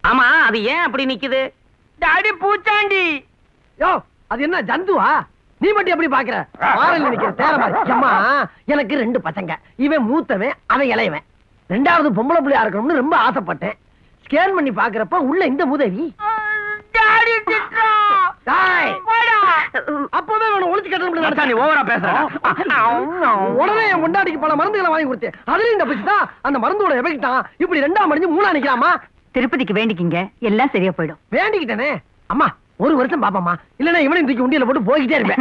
ஆமா அது ஏன் அப்படி நிக்குது டாடி பூச்சாண்டி யோ அது என்ன ஜந்துவா நீ மட்டும் எப்படி பாக்குற வாரல் நிக்கிற தேர மாதிரி அம்மா எனக்கு ரெண்டு பசங்க இவன் மூத்தவன் அவன் இளையவன் ரெண்டாவது பொம்பளை பிள்ளையா இருக்கணும்னு ரொம்ப ஆசைப்பட்டேன் ஸ்கேன் பண்ணி பாக்குறப்ப உள்ள இந்த முதவி டாடி திட்டுறான் டேய், போடா அப்பவே அவனை ஒளிச்சு மச்சான், நீ ஓவரா பேசுற. கட்டணும் உடனே என் முண்டாடிக்கு பல மருந்துகளை வாங்கி கொடுத்தேன் அதுலயும் இந்த பிடிச்சா அந்த மருந்தோட எஃபெக்ட் தான் இப்படி ரெண்டாம் மடிஞ்சு மூணா நிக்கலாமா திருப்பதிக்கு வேண்டிக்கிங்க எல்லாம் சரியா போயிடும் வேண்டிக்கிட்டேனே அம்மா ஒரு வருஷம் பாப்பாமா இல்லன்னா இவனையும் தூக்கி உண்டியல போட்டு போய்கிட்டே இருப்பேன்